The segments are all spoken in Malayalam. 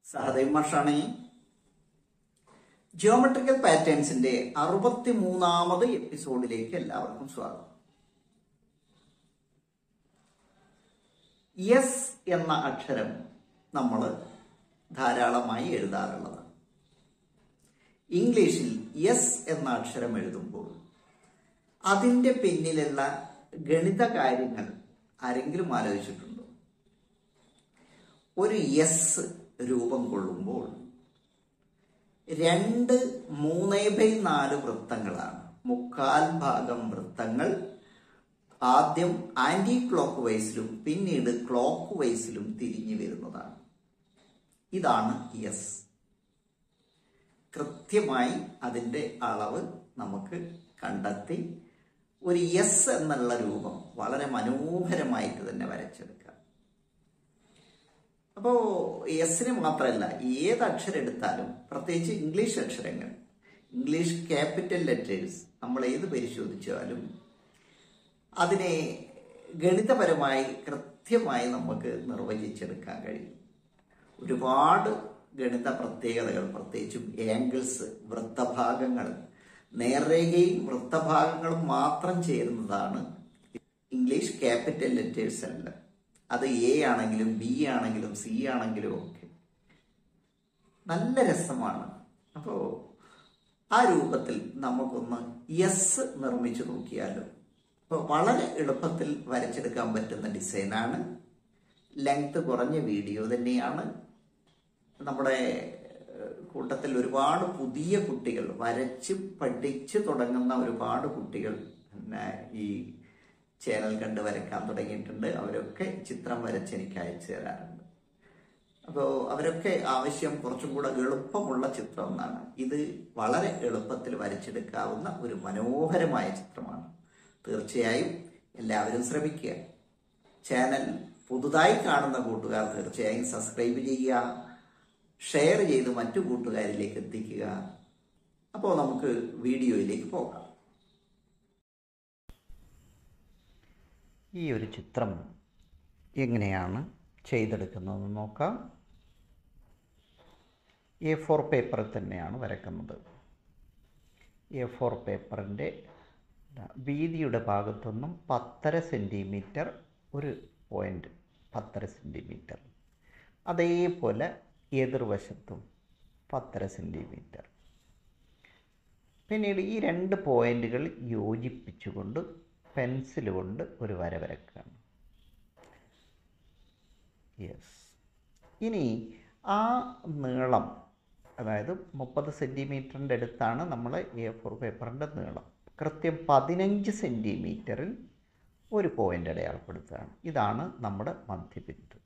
സഹദേവ് മാഷാണ് ജിയോമെട്രിക്കൽ പാറ്റേൺസിന്റെ അറുപത്തി മൂന്നാമത് എപ്പിസോഡിലേക്ക് എല്ലാവർക്കും സ്വാഗതം എസ് എന്ന അക്ഷരം നമ്മൾ ധാരാളമായി എഴുതാറുള്ളത് ഇംഗ്ലീഷിൽ എസ് എന്ന അക്ഷരം എഴുതുമ്പോൾ അതിൻ്റെ പിന്നിലുള്ള ഗണിത കാര്യങ്ങൾ ആരെങ്കിലും ആലോചിച്ചിട്ടുണ്ടോ ഒരു എസ് രൂപം കൊള്ളുമ്പോൾ രണ്ട് മൂന്നേ ബൈ നാല് വൃത്തങ്ങളാണ് മുക്കാൽ ഭാഗം വൃത്തങ്ങൾ ആദ്യം ആന്റി ക്ലോക്ക് വൈസിലും പിന്നീട് ക്ലോക്ക് വൈസിലും തിരിഞ്ഞു വരുന്നതാണ് ഇതാണ് എസ് കൃത്യമായി അതിൻ്റെ അളവ് നമുക്ക് കണ്ടെത്തി ഒരു എസ് എന്നുള്ള രൂപം വളരെ മനോഹരമായിട്ട് തന്നെ വരച്ചെടുക്കാം അപ്പോൾ എസിന് മാത്രമല്ല ഏത് അക്ഷരം എടുത്താലും പ്രത്യേകിച്ച് ഇംഗ്ലീഷ് അക്ഷരങ്ങൾ ഇംഗ്ലീഷ് ക്യാപിറ്റൽ ലെറ്റേഴ്സ് നമ്മൾ ഏത് പരിശോധിച്ചാലും അതിനെ ഗണിതപരമായി കൃത്യമായി നമുക്ക് നിർവചിച്ചെടുക്കാൻ കഴിയും ഒരുപാട് ഗണിത പ്രത്യേകതകൾ പ്രത്യേകിച്ചും ആംഗിൾസ് വൃത്തഭാഗങ്ങൾ നേർരേഖയും വൃത്തഭാഗങ്ങളും മാത്രം ചേരുന്നതാണ് ഇംഗ്ലീഷ് ക്യാപിറ്റൽ ലെറ്റേഴ്സ് അല്ല അത് എ ആണെങ്കിലും ബി ആണെങ്കിലും സി ആണെങ്കിലും ഒക്കെ നല്ല രസമാണ് അപ്പോൾ ആ രൂപത്തിൽ നമുക്കൊന്ന് എസ് നിർമ്മിച്ചു നോക്കിയാലോ അപ്പോൾ വളരെ എളുപ്പത്തിൽ വരച്ചെടുക്കാൻ പറ്റുന്ന ഡിസൈനാണ് ലെങ്ത് കുറഞ്ഞ വീഡിയോ തന്നെയാണ് നമ്മുടെ കൂട്ടത്തിൽ ഒരുപാട് പുതിയ കുട്ടികൾ വരച്ച് പഠിച്ച് തുടങ്ങുന്ന ഒരുപാട് കുട്ടികൾ പിന്നെ ഈ ചാനൽ കണ്ട് വരയ്ക്കാൻ തുടങ്ങിയിട്ടുണ്ട് അവരൊക്കെ ചിത്രം വരച്ച് എനിക്ക് അയച്ചു തരാറുണ്ട് അപ്പോൾ അവരൊക്കെ ആവശ്യം കുറച്ചും കൂടെ എളുപ്പമുള്ള ചിത്രം എന്നാണ് ഇത് വളരെ എളുപ്പത്തിൽ വരച്ചെടുക്കാവുന്ന ഒരു മനോഹരമായ ചിത്രമാണ് തീർച്ചയായും എല്ലാവരും ശ്രമിക്കുക ചാനൽ പുതുതായി കാണുന്ന കൂട്ടുകാർ തീർച്ചയായും സബ്സ്ക്രൈബ് ചെയ്യുക ഷെയർ ചെയ്ത് മറ്റു കൂട്ടുകാരിലേക്ക് എത്തിക്കുക അപ്പോൾ നമുക്ക് വീഡിയോയിലേക്ക് പോകാം ഈ ഒരു ചിത്രം എങ്ങനെയാണ് ചെയ്തെടുക്കുന്നതെന്ന് നോക്കാം എ ഫോർ പേപ്പറിൽ തന്നെയാണ് വരക്കുന്നത് എ ഫോർ പേപ്പറിൻ്റെ വീതിയുടെ ഭാഗത്തുനിന്നും പത്തര സെൻറ്റിമീറ്റർ ഒരു പോയിൻ്റ് പത്തര സെൻറ്റിമീറ്റർ അതേപോലെ എതിർവശത്തും പത്തര സെൻറ്റിമീറ്റർ പിന്നീട് ഈ രണ്ട് പോയിന്റുകൾ യോജിപ്പിച്ചുകൊണ്ട് പെൻസിൽ കൊണ്ട് ഒരു വര വരക്കുകയാണ് യെസ് ഇനി ആ നീളം അതായത് മുപ്പത് സെൻറ്റിമീറ്ററിൻ്റെ അടുത്താണ് നമ്മൾ എ ഫോർ പേപ്പറിൻ്റെ നീളം കൃത്യം പതിനഞ്ച് സെൻറ്റിമീറ്ററിൽ ഒരു പോയിൻ്റ് അടയാളപ്പെടുത്തുകയാണ് ഇതാണ് നമ്മുടെ മധ്യബിന്ദു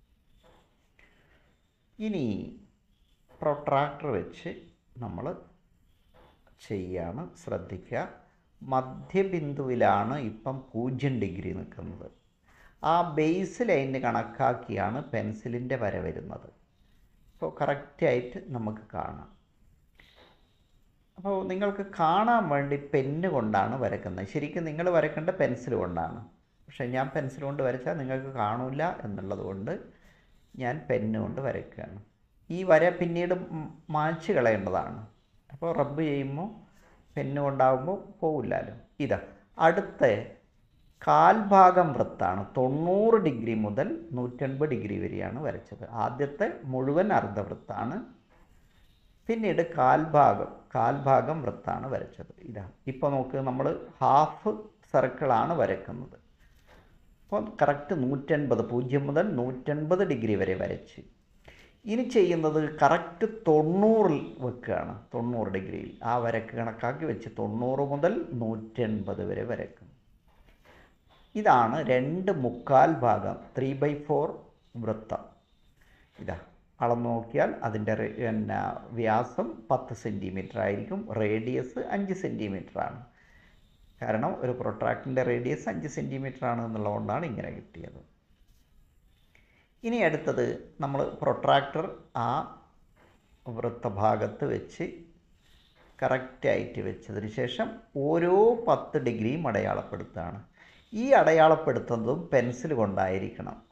ഇനി പ്രൊട്രാക്ടർ വെച്ച് നമ്മൾ ചെയ്യാണ് ശ്രദ്ധിക്കുക മധ്യബിന്ദുവിലാണ് ഇപ്പം പൂജ്യം ഡിഗ്രി നിൽക്കുന്നത് ആ ബേസ് ലൈന് കണക്കാക്കിയാണ് പെൻസിലിൻ്റെ വര വരുന്നത് അപ്പോൾ കറക്റ്റായിട്ട് നമുക്ക് കാണാം അപ്പോൾ നിങ്ങൾക്ക് കാണാൻ വേണ്ടി പെന്ന് കൊണ്ടാണ് വരക്കുന്നത് ശരിക്കും നിങ്ങൾ വരക്കേണ്ട പെൻസിൽ കൊണ്ടാണ് പക്ഷേ ഞാൻ പെൻസിൽ കൊണ്ട് വരച്ചാൽ നിങ്ങൾക്ക് കാണില്ല എന്നുള്ളത് കൊണ്ട് ഞാൻ പെന്ന് കൊണ്ട് വരയ്ക്കുകയാണ് ഈ വര പിന്നീട് മായ്ച്ച് കളയേണ്ടതാണ് അപ്പോൾ റബ്ബ് ചെയ്യുമ്പോൾ പെന്ന് കൊണ്ടാകുമ്പോൾ പോവില്ലല്ലോ ഇതാ അടുത്ത കാൽഭാഗം വൃത്താണ് തൊണ്ണൂറ് ഡിഗ്രി മുതൽ നൂറ്റൻപത് ഡിഗ്രി വരെയാണ് വരച്ചത് ആദ്യത്തെ മുഴുവൻ അർദ്ധവൃത്താണ് പിന്നീട് കാൽഭാഗം കാൽഭാഗം വൃത്താണ് വരച്ചത് ഇതാ ഇപ്പോൾ നോക്ക് നമ്മൾ ഹാഫ് സർക്കിളാണ് വരക്കുന്നത് അപ്പോൾ കറക്റ്റ് നൂറ്റൻപത് പൂജ്യം മുതൽ നൂറ്റൻപത് ഡിഗ്രി വരെ വരച്ച് ഇനി ചെയ്യുന്നത് കറക്റ്റ് തൊണ്ണൂറിൽ വെക്കുകയാണ് തൊണ്ണൂറ് ഡിഗ്രിയിൽ ആ വരക്ക് കണക്കാക്കി വെച്ച് തൊണ്ണൂറ് മുതൽ നൂറ്റൻപത് വരെ വരക്കും ഇതാണ് രണ്ട് മുക്കാൽ ഭാഗം ത്രീ ബൈ ഫോർ വൃത്തം ഇതാ അളന്ന് നോക്കിയാൽ അതിൻ്റെ പിന്നെ വ്യാസം പത്ത് സെൻറ്റിമീറ്റർ ആയിരിക്കും റേഡിയസ് അഞ്ച് സെൻറ്റിമീറ്റർ ആണ് കാരണം ഒരു പ്രൊട്രാക്റ്റിൻ്റെ റേഡിയസ് അഞ്ച് സെൻറ്റിമീറ്റർ ആണ് എന്നുള്ളതുകൊണ്ടാണ് ഇങ്ങനെ കിട്ടിയത് ഇനി അടുത്തത് നമ്മൾ പ്രൊട്രാക്ടർ ആ വൃത്തഭാഗത്ത് വെച്ച് കറക്റ്റായിട്ട് വെച്ചതിന് ശേഷം ഓരോ പത്ത് ഡിഗ്രിയും അടയാളപ്പെടുത്തുകയാണ് ഈ അടയാളപ്പെടുത്തുന്നതും പെൻസിൽ കൊണ്ടായിരിക്കണം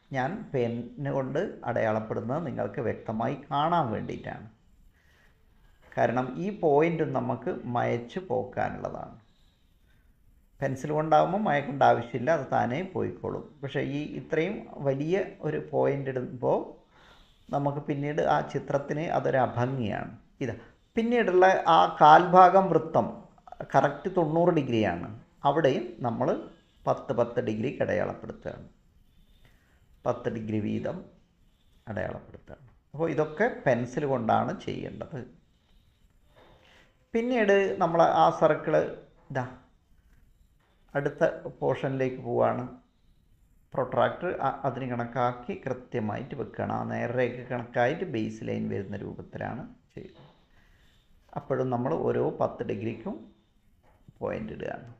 ഞാൻ പെന്ന് കൊണ്ട് അടയാളപ്പെടുന്നത് നിങ്ങൾക്ക് വ്യക്തമായി കാണാൻ വേണ്ടിയിട്ടാണ് കാരണം ഈ പോയിൻ്റ് നമുക്ക് മയച്ച് പോക്കാനുള്ളതാണ് പെൻസിൽ കൊണ്ടാകുമ്പോൾ മയക്കേണ്ട ആവശ്യമില്ല അത് താനേ പോയിക്കോളും പക്ഷേ ഈ ഇത്രയും വലിയ ഒരു പോയിൻ്റ് ഇടുമ്പോൾ നമുക്ക് പിന്നീട് ആ ചിത്രത്തിന് അതൊരു അഭംഗിയാണ് ഇതാ പിന്നീടുള്ള ആ കാൽഭാഗം വൃത്തം കറക്റ്റ് തൊണ്ണൂറ് ഡിഗ്രിയാണ് അവിടെയും നമ്മൾ പത്ത് പത്ത് ഡിഗ്രി അടയാളപ്പെടുത്തുകയാണ് പത്ത് ഡിഗ്രി വീതം അടയാളപ്പെടുത്തുകയാണ് അപ്പോൾ ഇതൊക്കെ പെൻസിൽ കൊണ്ടാണ് ചെയ്യേണ്ടത് പിന്നീട് നമ്മൾ ആ സർക്കിള് ഇതാ അടുത്ത പോർഷനിലേക്ക് പോവാണ് പ്രൊട്രാക്ടർ അതിന് കണക്കാക്കി കൃത്യമായിട്ട് വെക്കുകയാണ് ആ നേരരേഖ കണക്കായിട്ട് ബേസ് ലൈൻ വരുന്ന രൂപത്തിലാണ് ചെയ്യുന്നത് അപ്പോഴും നമ്മൾ ഓരോ പത്ത് ഡിഗ്രിക്കും പോയിൻ്റ് ഇടുകയാണ്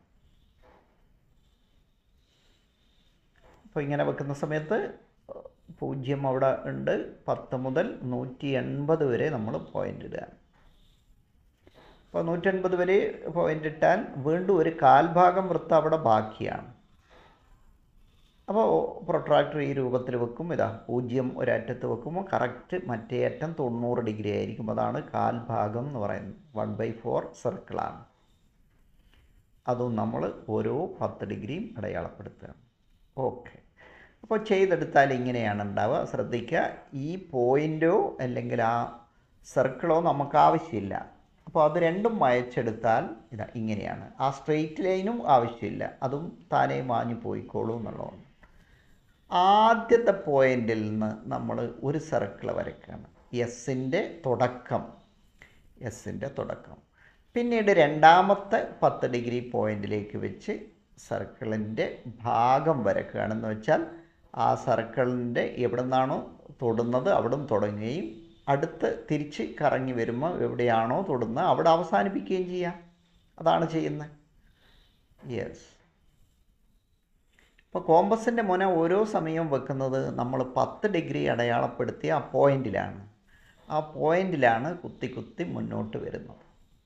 അപ്പോൾ ഇങ്ങനെ വെക്കുന്ന സമയത്ത് പൂജ്യം അവിടെ ഉണ്ട് പത്ത് മുതൽ നൂറ്റി എൺപത് വരെ നമ്മൾ പോയിൻ്റ് ഇടുകയാണ് അപ്പോൾ നൂറ്റൻപത് വരെ പോയിൻ്റ് ഇട്ടാൽ വീണ്ടും ഒരു കാൽഭാഗം വൃത്തം അവിടെ ബാക്കിയാണ് അപ്പോൾ പ്രൊട്രാക്ടർ ഈ രൂപത്തിൽ വെക്കും ഇതാ പൂജ്യം ഒരറ്റത്ത് വെക്കുമ്പോൾ കറക്റ്റ് മറ്റേ അറ്റം തൊണ്ണൂറ് ഡിഗ്രി ആയിരിക്കും അതാണ് കാൽഭാഗം എന്ന് പറയുന്നത് വൺ ബൈ ഫോർ സർക്കിളാണ് അതും നമ്മൾ ഓരോ പത്ത് ഡിഗ്രിയും അടയാളപ്പെടുത്തുകയാണ് ഓക്കെ അപ്പോൾ ചെയ്തെടുത്താൽ ഇങ്ങനെയാണ് ഉണ്ടാവുക ശ്രദ്ധിക്കുക ഈ പോയിൻ്റോ അല്ലെങ്കിൽ ആ സർക്കിളോ നമുക്ക് ആവശ്യമില്ല അപ്പോൾ അത് രണ്ടും വയച്ചെടുത്താൽ ഇതാ ഇങ്ങനെയാണ് ആ സ്ട്രെയിറ്റ് ലൈനും ആവശ്യമില്ല അതും താനേ മാഞ്ഞു പോയിക്കോളൂ എന്നുള്ളതാണ് ആദ്യത്തെ പോയിന്റിൽ നിന്ന് നമ്മൾ ഒരു സർക്കിൾ വരയ്ക്കുകയാണ് എസിൻ്റെ തുടക്കം എസിൻ്റെ തുടക്കം പിന്നീട് രണ്ടാമത്തെ പത്ത് ഡിഗ്രി പോയിന്റിലേക്ക് വെച്ച് സർക്കിളിൻ്റെ ഭാഗം വരക്കുകയാണെന്ന് വെച്ചാൽ ആ സർക്കിളിൻ്റെ എവിടെ നിന്നാണോ തൊടുന്നത് അവിടം തുടങ്ങുകയും അടുത്ത് തിരിച്ച് കറങ്ങി വരുമ്പോൾ എവിടെയാണോ തൊടുന്നത് അവിടെ അവസാനിപ്പിക്കുകയും ചെയ്യാം അതാണ് ചെയ്യുന്നത് യെസ് ഇപ്പോൾ കോമ്പസിൻ്റെ മുന ഓരോ സമയവും വെക്കുന്നത് നമ്മൾ പത്ത് ഡിഗ്രി അടയാളപ്പെടുത്തിയ ആ പോയിന്റിലാണ് ആ പോയിന്റിലാണ് കുത്തി കുത്തി മുന്നോട്ട് വരുന്നത്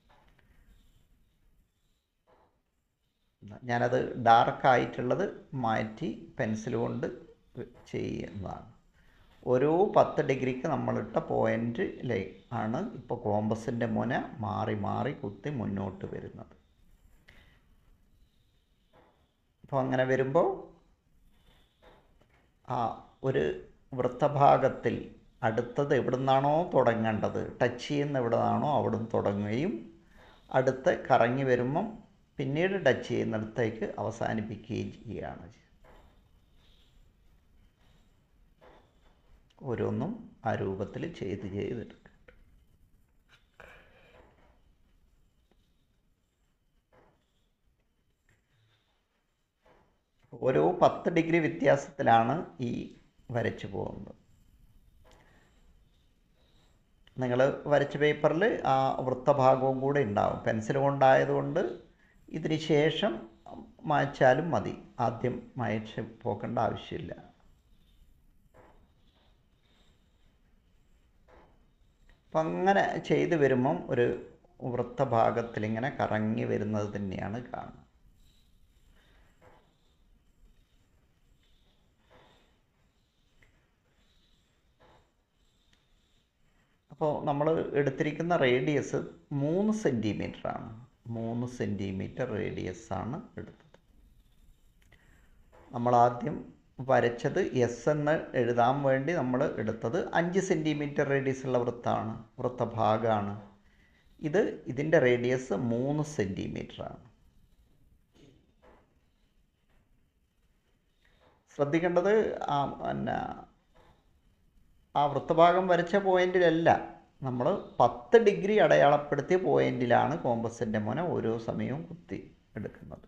ഞാനത് ഡാർക്കായിട്ടുള്ളത് മാറ്റി പെൻസിൽ കൊണ്ട് ചെയ്യുന്നതാണ് ഓരോ പത്ത് ഡിഗ്രിക്ക് നമ്മളിട്ട പോയിൻ്റ് ആണ് ഇപ്പോൾ കോമ്പസിൻ്റെ മുന മാറി മാറി കുത്തി മുന്നോട്ട് വരുന്നത് അപ്പോൾ അങ്ങനെ വരുമ്പോൾ ആ ഒരു വൃത്തഭാഗത്തിൽ അടുത്തത് എവിടെ നിന്നാണോ തുടങ്ങേണ്ടത് ടച്ച് ചെയ്യുന്ന എവിടെ നിന്നാണോ അവിടെ നിന്ന് തുടങ്ങുകയും അടുത്ത് കറങ്ങി വരുമ്പം പിന്നീട് ടച്ച് ചെയ്യുന്നിടത്തേക്ക് അവസാനിപ്പിക്കുകയും ചെയ്യുകയാണ് ഓരോന്നും ആ രൂപത്തിൽ ചെയ്ത് ചെയ്തെടുക്കുക ഓരോ പത്ത് ഡിഗ്രി വ്യത്യാസത്തിലാണ് ഈ വരച്ചു പോകുന്നത് നിങ്ങൾ വരച്ച പേപ്പറിൽ ആ വൃത്തഭാഗവും കൂടെ ഉണ്ടാവും പെൻസിൽ കൊണ്ടായതുകൊണ്ട് ഇതിന് ശേഷം മായ്ച്ചാലും മതി ആദ്യം മായച്ച് പോക്കേണ്ട ആവശ്യമില്ല അപ്പം അങ്ങനെ ചെയ്ത് വരുമ്പം ഒരു വൃത്തഭാഗത്തിൽ ഇങ്ങനെ കറങ്ങി വരുന്നത് തന്നെയാണ് കാണുന്നത് അപ്പോൾ നമ്മൾ എടുത്തിരിക്കുന്ന റേഡിയസ് മൂന്ന് സെൻറ്റിമീറ്റർ ആണ് മൂന്ന് സെൻറ്റിമീറ്റർ റേഡിയസ് ആണ് എടുത്തത് നമ്മൾ ആദ്യം വരച്ചത് എസ് എന്ന് എഴുതാൻ വേണ്ടി നമ്മൾ എടുത്തത് അഞ്ച് സെൻറ്റിമീറ്റർ റേഡിയസ് ഉള്ള വൃത്തമാണ് വൃത്തഭാഗമാണ് ഇത് ഇതിൻ്റെ റേഡിയസ് മൂന്ന് സെൻറ്റിമീറ്റർ ആണ് ശ്രദ്ധിക്കേണ്ടത് ആ പിന്നെ ആ വൃത്തഭാഗം വരച്ച പോയിന്റിലല്ല നമ്മൾ പത്ത് ഡിഗ്രി അടയാളപ്പെടുത്തിയ പോയിന്റിലാണ് കോമ്പസിൻ്റെ മുന ഓരോ സമയവും കുത്തി എടുക്കുന്നത്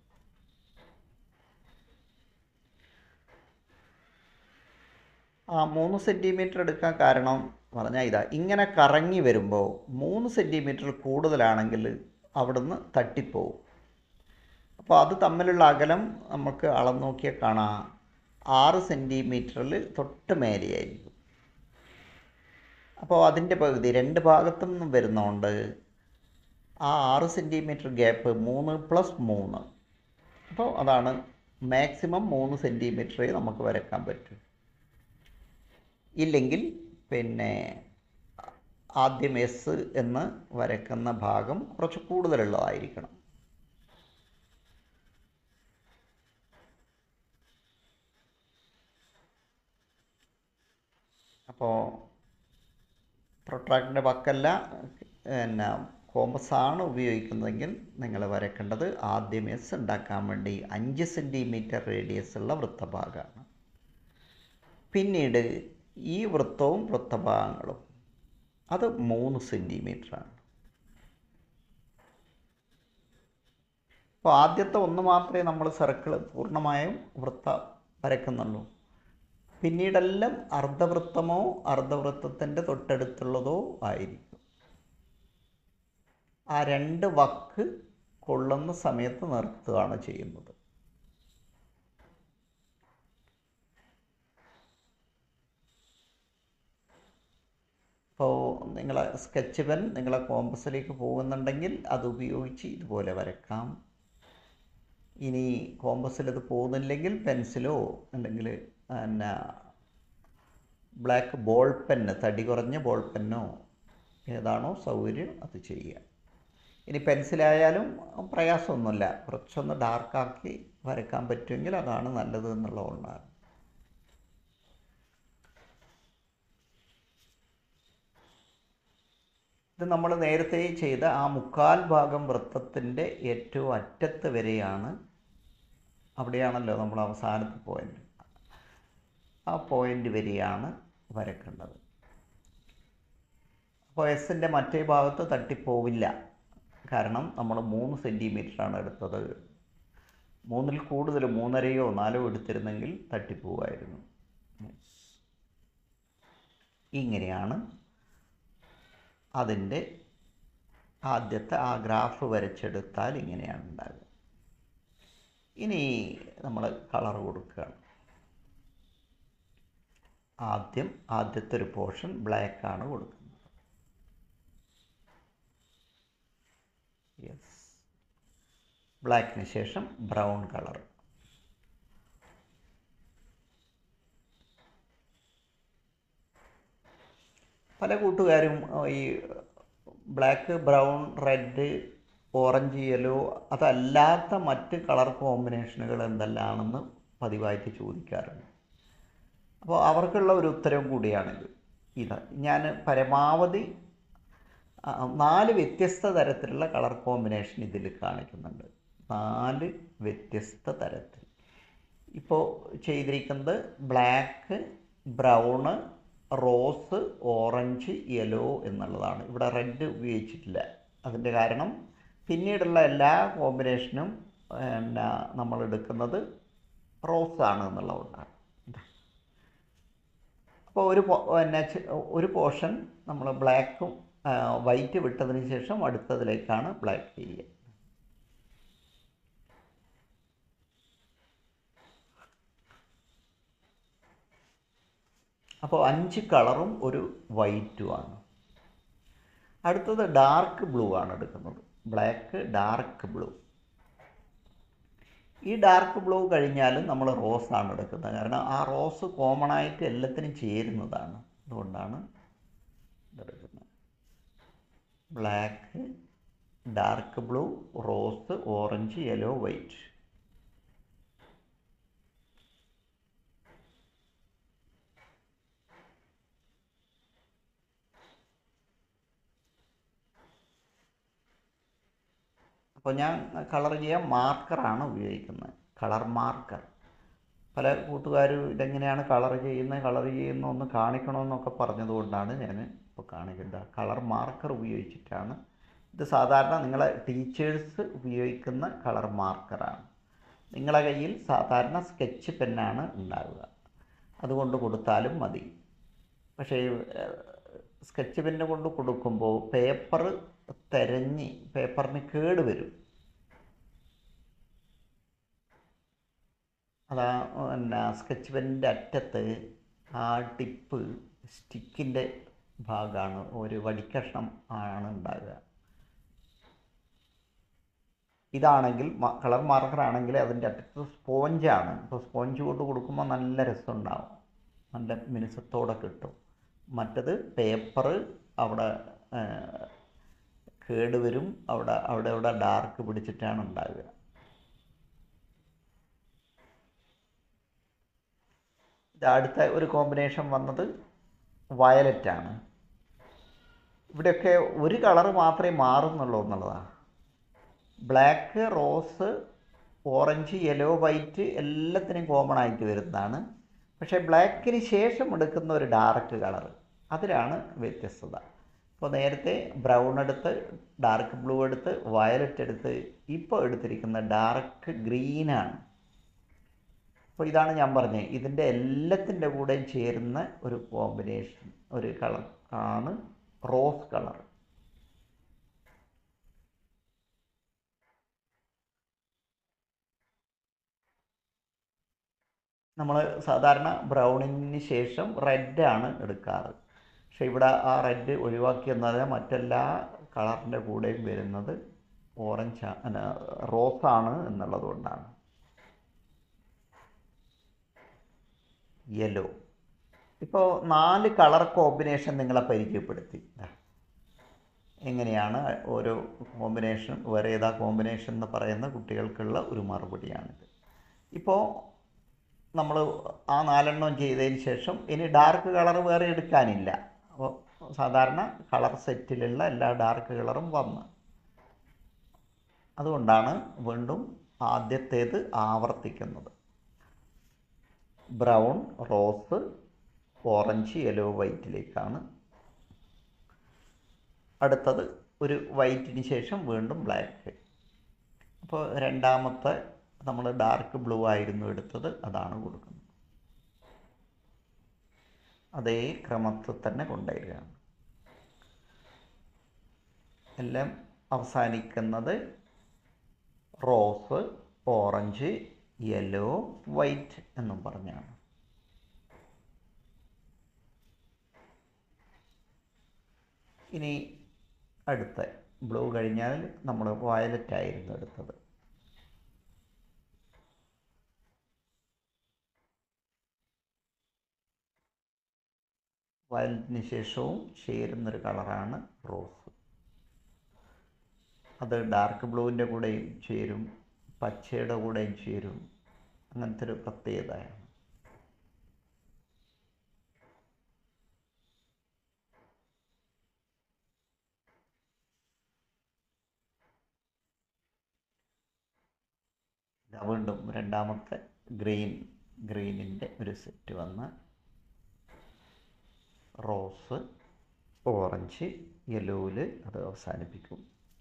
ആ മൂന്ന് സെൻറ്റിമീറ്റർ എടുക്കാൻ കാരണം പറഞ്ഞാൽ ഇതാ ഇങ്ങനെ കറങ്ങി വരുമ്പോൾ മൂന്ന് സെൻറ്റിമീറ്റർ കൂടുതലാണെങ്കിൽ അവിടുന്ന് തട്ടിപ്പോവും അപ്പോൾ അത് തമ്മിലുള്ള അകലം നമുക്ക് അളന്ന് നോക്കിയാൽ കാണാം ആറ് സെൻറ്റിമീറ്ററിൽ തൊട്ട് മേലെയായിരിക്കും അപ്പോൾ അതിൻ്റെ പകുതി രണ്ട് ഭാഗത്തും നിന്നും വരുന്നതുകൊണ്ട് ആ ആറ് സെൻറ്റിമീറ്റർ ഗ്യാപ്പ് മൂന്ന് പ്ലസ് മൂന്ന് അപ്പോൾ അതാണ് മാക്സിമം മൂന്ന് സെൻറ്റിമീറ്ററേ നമുക്ക് വരയ്ക്കാൻ പറ്റൂ ഇല്ലെങ്കിൽ പിന്നെ ആദ്യം എസ് എന്ന് വരക്കുന്ന ഭാഗം കുറച്ച് കൂടുതലുള്ളതായിരിക്കണം അപ്പോൾ പ്രൊട്രാക്ടറിൻ്റെ പക്കല്ല പിന്നെ കോമ്പസാണ് ഉപയോഗിക്കുന്നതെങ്കിൽ നിങ്ങൾ വരക്കേണ്ടത് ആദ്യം എസ് ഉണ്ടാക്കാൻ വേണ്ടി അഞ്ച് സെൻറ്റിമീറ്റർ റേഡിയസ് ഉള്ള വൃത്തഭാഗമാണ് പിന്നീട് ഈ വൃത്തവും വൃത്തഭാഗങ്ങളും അത് മൂന്ന് സെൻറ്റിമീറ്ററാണ് അപ്പോൾ ആദ്യത്തെ ഒന്ന് മാത്രമേ നമ്മൾ സർക്കിൾ പൂർണ്ണമായും വൃത്ത വരയ്ക്കുന്നുള്ളൂ പിന്നീടെല്ലാം അർദ്ധവൃത്തമോ അർദ്ധവൃത്തത്തിൻ്റെ തൊട്ടടുത്തുള്ളതോ ആയിരിക്കും ആ രണ്ട് വക്ക് കൊള്ളുന്ന സമയത്ത് നിർത്തുകയാണ് ചെയ്യുന്നത് ഇപ്പോൾ നിങ്ങളെ സ്കെച്ച് പെൻ നിങ്ങളെ കോമ്പസിലേക്ക് പോകുന്നുണ്ടെങ്കിൽ അത് ഉപയോഗിച്ച് ഇതുപോലെ വരക്കാം ഇനി കോമ്പസിൽ ഇത് പോകുന്നില്ലെങ്കിൽ പെൻസിലോ അല്ലെങ്കിൽ പിന്നെ ബ്ലാക്ക് ബോൾ പെന്ന് തടി കുറഞ്ഞ ബോൾ പെന്നോ ഏതാണോ സൗകര്യം അത് ചെയ്യുക ഇനി പെൻസിലായാലും പ്രയാസമൊന്നുമില്ല കുറച്ചൊന്ന് ഡാർക്കാക്കി വരയ്ക്കാൻ പറ്റുമെങ്കിൽ അതാണ് നല്ലത് എന്നുള്ളതുകൊണ്ടാണ് ഇത് നമ്മൾ നേരത്തെ ചെയ്ത ആ മുക്കാൽ ഭാഗം വൃത്തത്തിൻ്റെ ഏറ്റവും അറ്റത്ത് വരെയാണ് അവിടെയാണല്ലോ നമ്മൾ അവസാനത്തെ പോയിൻ്റ് ആ പോയിൻ്റ് വരെയാണ് വരക്കേണ്ടത് അപ്പോൾ എസിൻ്റെ മറ്റേ ഭാഗത്ത് തട്ടിപ്പോവില്ല കാരണം നമ്മൾ മൂന്ന് സെൻറ്റിമീറ്ററാണ് എടുത്തത് മൂന്നിൽ കൂടുതൽ മൂന്നരയോ നാലോ എടുത്തിരുന്നെങ്കിൽ തട്ടിപ്പോവായിരുന്നു ഇങ്ങനെയാണ് അതിൻ്റെ ആദ്യത്തെ ആ ഗ്രാഫ് വരച്ചെടുത്താൽ ഇങ്ങനെയാണ് ഉണ്ടാകുക ഇനി നമ്മൾ കളർ കൊടുക്കുകയാണ് ആദ്യം ആദ്യത്തെ ഒരു പോർഷൻ ബ്ലാക്ക് ആണ് കൊടുക്കുന്നത് യെസ് ബ്ലാക്കിന് ശേഷം ബ്രൗൺ കളർ പല കൂട്ടുകാരും ഈ black brown red orange yellow അതല്ലാത്ത മറ്റ് കളർ കോമ്പിനേഷനുകൾ എന്തെല്ലാമാണെന്ന് പതിവായിട്ട് ചോദിക്കാറുണ്ട് അപ്പോൾ അവർക്കുള്ള ഒരു ഉത്തരം കൂടിയാണിത് ഇത് ഞാൻ പരമാവധി ആ, നാല് വ്യത്യസ്ത തരത്തിലുള്ള കളർ കോമ്പിനേഷൻ ഇതിൽ കാണിക്കുന്നുണ്ട് നാല് വ്യത്യസ്ത തരത്തിൽ ഇപ്പോൾ ചെയ്തിരിക്കുന്നത് black brown rose orange yellow എന്നുള്ളതാണ് ഇവിടെ റെഡ് ഉപയോഗിച്ചിട്ടില്ല അതിൻ്റെ കാരണം പിന്നീടുള്ള എല്ലാ കോമ്പിനേഷനും പിന്നെ നമ്മൾ എടുക്കുന്നത് റോസാണ് എന്നുള്ളതുകൊണ്ടാണ് ഇതാ. അപ്പോൾ ഒരു പോ- പിന്നെ ചെ- ഒരു പോർഷൻ നമ്മൾ ബ്ലാക്കും വൈറ്റ് വിട്ടതിന് ശേഷം അടുത്തതിലേക്കാണ് ബ്ലാക്ക് ചെയ്യുക അപ്പോൾ അഞ്ച് കളറും ഒരു വൈറ്റുമാണ് അടുത്തത് ഡാർക്ക് ബ്ലൂ ആണ് എടുക്കുന്നത് ബ്ലാക്ക് ഡാർക്ക് ബ്ലൂ ഈ ഡാർക്ക് ബ്ലൂ കഴിഞ്ഞാലും നമ്മൾ റോസ് ആണ് എടുക്കുന്നത് കാരണം ആ റോസ് കോമൺ ആയിട്ട് എല്ലാത്തിനും ചേരുന്നതാണ് അതുകൊണ്ടാണ് ഇതെടുക്കുന്നത് black dark blue rose orange yellow white അപ്പോൾ ഞാൻ കളർ ചെയ്യാൻ മാർക്കറാണ് ഉപയോഗിക്കുന്നത് കളർ മാർക്കർ പല കൂട്ടുകാരും ഇതെങ്ങനെയാണ് കളർ ചെയ്യുന്നത് കളർ ചെയ്യുന്ന ഒന്ന് കാണിക്കണമെന്നൊക്കെ പറഞ്ഞതുകൊണ്ടാണ് ഞാൻ ഇപ്പോൾ കാണിക്കുന്നത് കളർ മാർക്കർ ഉപയോഗിച്ചിട്ടാണ് ഇത് സാധാരണ നിങ്ങളെ ടീച്ചേഴ്സ് ഉപയോഗിക്കുന്ന കളർ മാർക്കറാണ് നിങ്ങളെ കയ്യിൽ സാധാരണ സ്കെച്ച് പെന്നാണ് ഉണ്ടാവുക അതുകൊണ്ട് കൊടുത്താലും മതി പക്ഷേ സ്കെച്ച് പെന്ന് കൊണ്ട് കൊടുക്കുമ്പോൾ പേപ്പർ തെരഞ്ഞ് പേപ്പറിന് കേട് വരും അതാ പിന്നെ സ്കെച്ച് പെന്നിൻ്റെ അറ്റത്ത് ആ ടിപ്പ് സ്റ്റിക്കിൻ്റെ ഭാഗമാണ് ഒരു വടിക്കഷ്ണം ആണ് ഉണ്ടാകുക ഇതാണെങ്കിൽ കളർ മാർക്കർ ആണെങ്കിൽ അതിൻ്റെ അറ്റത്ത് സ്പോഞ്ചാണ് അപ്പോൾ സ്പോഞ്ച് കൊണ്ട് കൊടുക്കുമ്പോൾ നല്ല രസമുണ്ടാവും നല്ല മിനുസത്തോടെ കിട്ടും മറ്റത് പേപ്പർ അവിടെ ആ, കേടുവരും അവിടെ അവിടെ അവിടെ ഡാർക്ക് പിടിച്ചിട്ടാണ് ഉണ്ടാവുക ഇത് അടുത്ത ഒരു കോമ്പിനേഷൻ വന്നത് വയലറ്റ് ആണ് ഇവിടെയൊക്കെ ഒരു കളറ് മാത്രമേ മാറുന്നുള്ളൂ എന്നുള്ളതാണ് black rose orange yellow white എല്ലാത്തിനും കോമൺ ആയിട്ട് വരുന്നതാണ് പക്ഷേ ബ്ലാക്കിന് ശേഷം എടുക്കുന്ന ഒരു ഡാർക്ക് കളർ അതിലാണ് വ്യത്യസ്തത ഇപ്പോൾ നേരത്തെ ബ്രൗൺ എടുത്ത് ഡാർക്ക് ബ്ലൂ എടുത്ത് വയലറ്റ് എടുത്ത് ഇപ്പോൾ എടുത്തിരിക്കുന്ന ഡാർക്ക് ഗ്രീനാണ് അപ്പോൾ ഇതാണ് ഞാൻ പറഞ്ഞത് ഇതിൻ്റെ എല്ലാത്തിൻ്റെ കൂടെയും ചേരുന്ന ഒരു കോമ്പിനേഷൻ ഒരു കളർ ആണ് റോസ് കളർ നമ്മൾ സാധാരണ ബ്രൗണിന് ശേഷം റെഡാണ് എടുക്കാറ് പക്ഷേ ഇവിടെ ആ റെഡ് ഒഴിവാക്കിയെന്നാൽ മറ്റെല്ലാ കളറിൻ്റെ കൂടെയും വരുന്നത് ഓറഞ്ച് അല്ല റോസാണ് എന്നുള്ളത് കൊണ്ടാണ് യെല്ലോ ഇപ്പോൾ നാല് കളർ കോമ്പിനേഷൻ നിങ്ങളെ പരിചയപ്പെടുത്തി ദാ. എങ്ങനെയാണ് ഓരോ കോമ്പിനേഷൻ വേറെ ഏതാ കോമ്പിനേഷൻ എന്ന് പറയുന്ന കുട്ടികൾക്കുള്ള ഒരു മറുപടിയാണിത് ഇപ്പോൾ നമ്മൾ ആ നാലെണ്ണം ചെയ്തതിന് ശേഷം ഇനി ഡാർക്ക് കളർ വേറെ എടുക്കാനില്ല അപ്പോൾ സാധാരണ കളർ സെറ്റിലുള്ള എല്ലാ ഡാർക്ക് കളറും വന്ന് അതുകൊണ്ടാണ് വീണ്ടും ആദ്യത്തേത് ആവർത്തിക്കുന്നത് ബ്രൗൺ റോസ് ഓറഞ്ച് യെല്ലോ വൈറ്റിലേക്കാണ് അടുത്തത് ഒരു വൈറ്റിന് ശേഷം വീണ്ടും ബ്ലാക്ക് അപ്പോൾ രണ്ടാമത്തെ നമ്മൾ ഡാർക്ക് ബ്ലൂ ആയിരുന്നു എടുത്തത് അതാണ് കൊടുക്കുന്നത് അതേ ക്രമത്തിൽ തന്നെ കൊണ്ടുവരികയാണ് എല്ലാം അവസാനിക്കുന്നത് റോസ് ഓറഞ്ച് യെല്ലോ വൈറ്റ് എന്നും പറഞ്ഞാണ് ഇനി അടുത്ത ബ്ലൂ കഴിഞ്ഞാൽ നമ്മൾ വയലറ്റ് ആയിരുന്നു എടുത്തത് വയലറ്റിന് ശേഷവും ചേരുന്നൊരു കളറാണ് റോസ് അത് ഡാർക്ക് ബ്ലൂവിൻ്റെ കൂടെയും ചേരും പച്ചയുടെ കൂടെയും ചേരും അങ്ങനത്തെ ഒരു പ്രത്യേകതയാണ് ഇതാ വീണ്ടും രണ്ടാമത്തെ ഗ്രീൻ ഗ്രീനിൻ്റെ ഒരു സെറ്റ് വന്ന് റോസ് ഓറഞ്ച് യെല്ലോയിൽ അത് അവസാനിപ്പിക്കും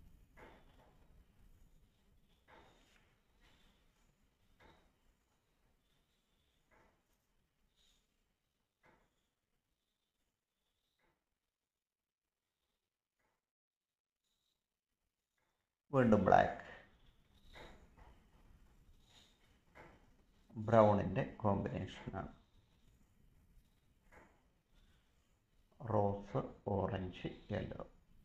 വീണ്ടും ബ്ലാക്ക് ബ്രൗണിൻ്റെ കോമ്പിനേഷനാണ് റോസ് ഓറഞ്ച് യെല്ലോ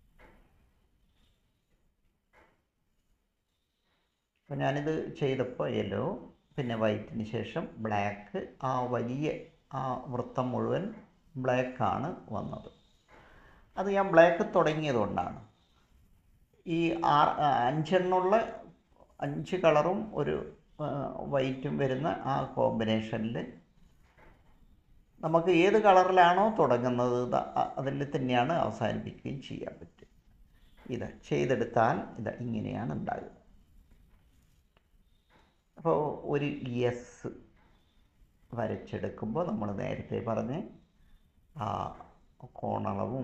അപ്പോൾ ഞാനിത് ചെയ്തപ്പോൾ യെല്ലോ പിന്നെ വൈറ്റിന് ശേഷം ബ്ലാക്ക് ആ വലിയ ആ വൃത്തം മുഴുവൻ ബ്ലാക്കാണ് വന്നത് അത് ഞാൻ ബ്ലാക്ക് തുടങ്ങിയതുകൊണ്ടാണ് ഈ ആറ് അഞ്ചെണ്ണമുള്ള അഞ്ച് കളറും ഒരു വൈറ്റും വരുന്ന ആ കോമ്പിനേഷനിൽ നമുക്ക് ഏത് കളറിലാണോ തുടങ്ങുന്നത് ദാ അ- അതിൽ തന്നെയാണ് അവസാനിപ്പിക്കുകയും ചെയ്യാൻ പറ്റും ഇത് ചെയ്തെടുത്താൽ ഇത് ഇങ്ങനെയാണ് ഉണ്ടാകുക അപ്പോൾ ഒരു എസ് വരച്ചെടുക്കുമ്പോൾ നമ്മൾ നേരത്തെ പറഞ്ഞ് ആ കോണളവും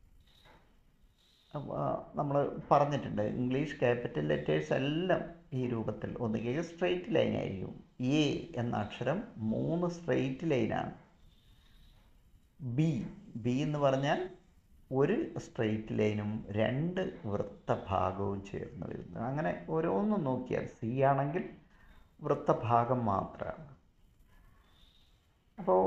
നമ്മൾ പറഞ്ഞിട്ടുണ്ട് ഇംഗ്ലീഷ് ക്യാപിറ്റൽ ലെറ്റേഴ്സ് എല്ലാം ഈ രൂപത്തിൽ ഒന്നുകിൽ സ്ട്രെയിറ്റ് ലൈൻ ആയിരിക്കും എ എന്ന അക്ഷരം മൂന്ന് സ്ട്രെയിറ്റ് ലൈനാണ് ബി ബി എന്ന് പറഞ്ഞാൽ ഒരു സ്ട്രെയിറ്റ് ലൈനും രണ്ട് വൃത്തഭാഗവും ചേർന്ന് വരുന്നു അങ്ങനെ ഓരോന്നും നോക്കിയാൽ സി ആണെങ്കിൽ വൃത്തഭാഗം മാത്രമാണ് അപ്പോൾ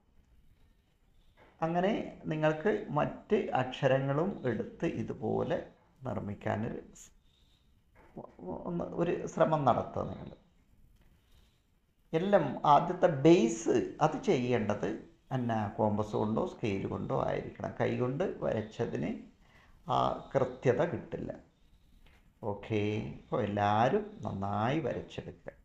അങ്ങനെ നിങ്ങൾക്ക് മറ്റ് അക്ഷരങ്ങളും എടുത്ത് ഇതുപോലെ നിർമ്മിക്കാനൊരു സ്- ഒന്ന് ഒരു ശ്രമം നടത്തുക നിങ്ങൾ എല്ലാം ആദ്യത്തെ ബേസ് അത് ചെയ്യേണ്ടത് എന്നാ കോമ്പസ് കൊണ്ടോ സ്കെയിൽ കൊണ്ടോ ആയിരിക്കണം കൈകൊണ്ട് വരച്ചതിന് ആ കൃത്യത കിട്ടില്ല ഓക്കെ അപ്പോൾ എല്ലാവരും നന്നായി വരച്ചെടുക്കുക